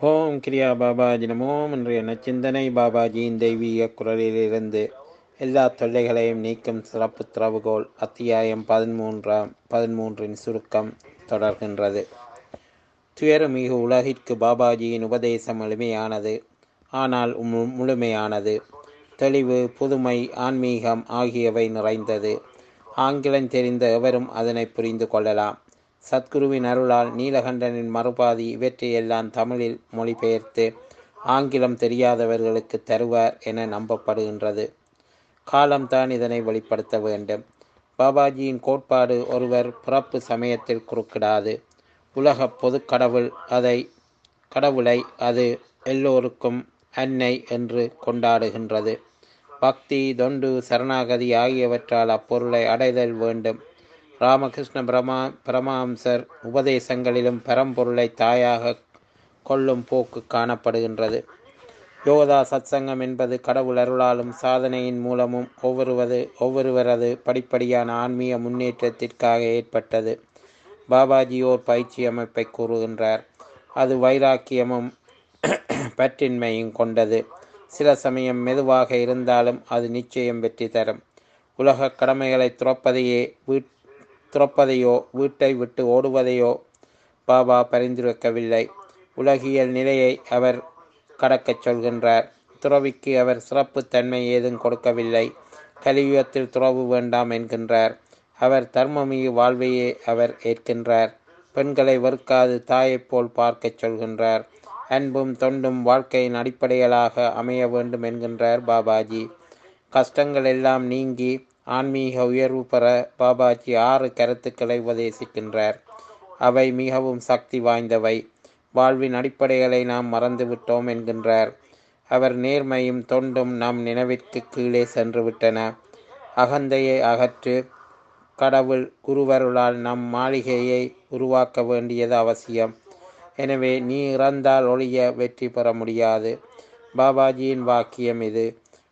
ஓம் கிரியா பாபாஜி நமோம் இன்றைய நச்சிந்தனை பாபாஜியின் தெய்வீக குரலிலிருந்து எல்லா தொல்லைகளையும் நீக்கும் சிறப்பு திறவுகோல் அத்தியாயம் பதிமூன்றாம் பதிமூன்றின் சுருக்கம் தொடர்கின்றது துயரமிகு உலகிற்கு பாபாஜியின் உபதேசம் எளிமையானது ஆனால் மு- முழுமையானது தெளிவு புதுமை ஆன்மீகம் ஆகியவை நிறைந்தது ஆங்கிலம் தெரிந்த எவரும் அதனை புரிந்து கொள்ளலாம் சத்குருவின் அருளால் நீலகண்டனின் மறுபாதி இவற்றையெல்லாம் தமிழில் மொழிபெயர்த்து ஆங்கிலம் தெரியாதவர்களுக்கு தருவார் என நம்பப்படுகின்றது காலம்தான் இதனை வெளிப்படுத்த வேண்டும் பாபாஜியின் கோட்பாடு ஒருவர் பிறப்பு சமயத்தில் குறுக்கிடாது உலக பொது கடவுள் அதை கடவுளை அது எல்லோருக்கும் அன்னை என்று கொண்டாடுகின்றது பக்தி தொண்டு சரணாகதி ஆகியவற்றால் அப்பொருளை அடைதல் வேண்டும் ராமகிருஷ்ண பிரமா பரமஹம்சர் உபதேசங்களிலும் பரம்பொருளை தாயாக கொள்ளும் போக்கு காணப்படுகின்றது யோகதா சத்சங்கம் என்பது கடவுள் அருளாலும் சாதனையின் மூலமும் ஒவ்வொருவது ஒவ்வொருவரது படிப்படியான ஆன்மீக முன்னேற்றத்திற்காக ஏற்பட்டது பாபாஜி ஓர் பயிற்சி அமைப்பை கூறுகின்றார் அது வைராக்கியமும் பற்றின்மையும் கொண்டது சில சமயம் மெதுவாக இருந்தாலும் அது நிச்சயம் வெற்றி தரும் உலக கடமைகளை துறப்பதையே வீட் துறப்பதையோ வீட்டை விட்டு ஓடுவதையோ பாபா பரிந்துரைக்கவில்லை உலகியல் நிலையை அவர் கடக்கச் சொல்கின்றார் துறவிக்கு அவர் சிறப்பு தன்மை ஏதும் கொடுக்கவில்லை கலியுகத்தில் துறவு வேண்டாம் என்கின்றார் அவர் தர்மமிகு வாழ்வையே அவர் ஏற்கின்றார் பெண்களை வெறுக்காது தாயைப் போல் பார்க்கச் சொல்கின்றார் அன்பும் தொண்டும் வாழ்க்கையின் அடிப்படைகளாக அமைய வேண்டும் என்கின்றார் பாபாஜி கஷ்டங்கள் எல்லாம் நீங்கி ஆன்மீக உயர்வு பெற பாபாஜி ஆறு கருத்துக்களை உபதேசிக்கின்றார் அவை மிகவும் சக்தி வாய்ந்தவை வாழ்வின் அடிப்படைகளை நாம் மறந்துவிட்டோம் என்கின்றார் அவர் நேர்மையும் தொண்டும் நம் நினைவிற்கு கீழே சென்று விட்டன அகந்தையை அகற்று கடவுள் குருவருளால் நம் மாளிகையை உருவாக்க வேண்டியது அவசியம் எனவே நீ இறந்தால் ஒழிய வெற்றி பெற முடியாது பாபாஜியின் வாக்கியம் இது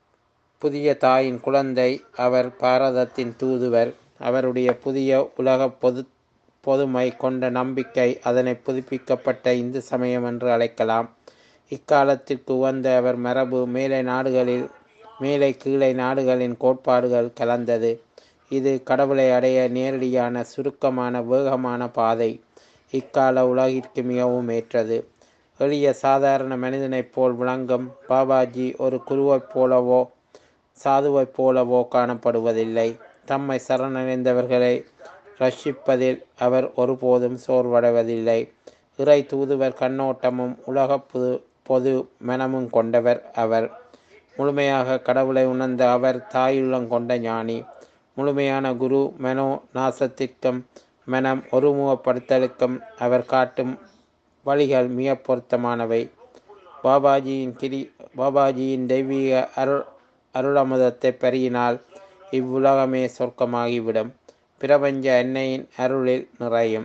புதிய தாயின் குழந்தை அவர் பாரதத்தின் தூதுவர் அவருடைய புதிய உலக பொது பொதுமை கொண்ட நம்பிக்கை அதனை புதுப்பிக்கப்பட்ட இந்து சமயம் என்று அழைக்கலாம் இக்காலத்திற்கு உகந்த அவர் மரபு மேலை நாடுகளில் மேலை கீழே நாடுகளின் கோட்பாடுகள் கலந்தது இது கடவுளை அடைய நேரடியான சுருக்கமான வேகமான பாதை இக்கால உலகிற்கு மிகவும் ஏற்றது எளிய சாதாரண மனிதனைப் போல் விளங்கும் பாபாஜி ஒரு குருவைப் போலவோ சாதுவைப் போலவோ காணப்படுவதில்லை தம்மை சரணடைந்தவர்களை ரட்சிப்பதில் அவர் ஒருபோதும் சோர்வடைவதில்லை இறை தூதுவர் கண்ணோட்டமும் உலக பொது பொது மனமும் கொண்டவர் அவர் முழுமையாக கடவுளை உணர்ந்த அவர் தாயுள்ளம் கொண்ட ஞானி முழுமையான குரு மனோ நாசத்திற்கும் மனம் ஒருமுகப்படுத்தலுக்கும் அவர் காட்டும் வழிகள் மிக பொருத்தமானவை பாபாஜியின் கிரி பாபாஜியின் தெய்வீக அருள் அருளமுதத்தை பருகினால் இவ்வுலகமே சொர்க்கமாகிவிடும் பிரபஞ்ச அன்னையின் அருளில் நிறையும்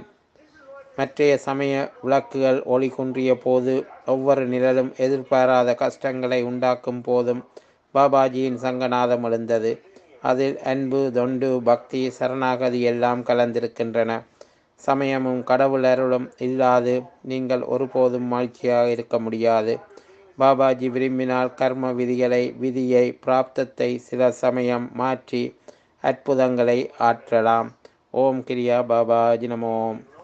மற்றைய சமய விளக்குகள் ஒளி குன்றிய போது ஒவ்வொரு நிழலும் எதிர்பாராத கஷ்டங்களை உண்டாக்கும் போதும் பாபாஜியின் சங்கநாதம் எழுந்தது அதில் அன்பு தொண்டு பக்தி சரணாகதி எல்லாம் கலந்திருக்கின்றன சமயமும் கடவுள் அருளும் இல்லாது நீங்கள் ஒருபோதும் மகிழ்ச்சியாக இருக்க முடியாது பாபாஜி விரும்பினால் கர்ம விதிகளை விதியை பிராப்தத்தை சில சமயம் மாற்றி அற்புதங்களை ஆற்றலாம் ஓம் கிரியா பாபாஜி நமோம்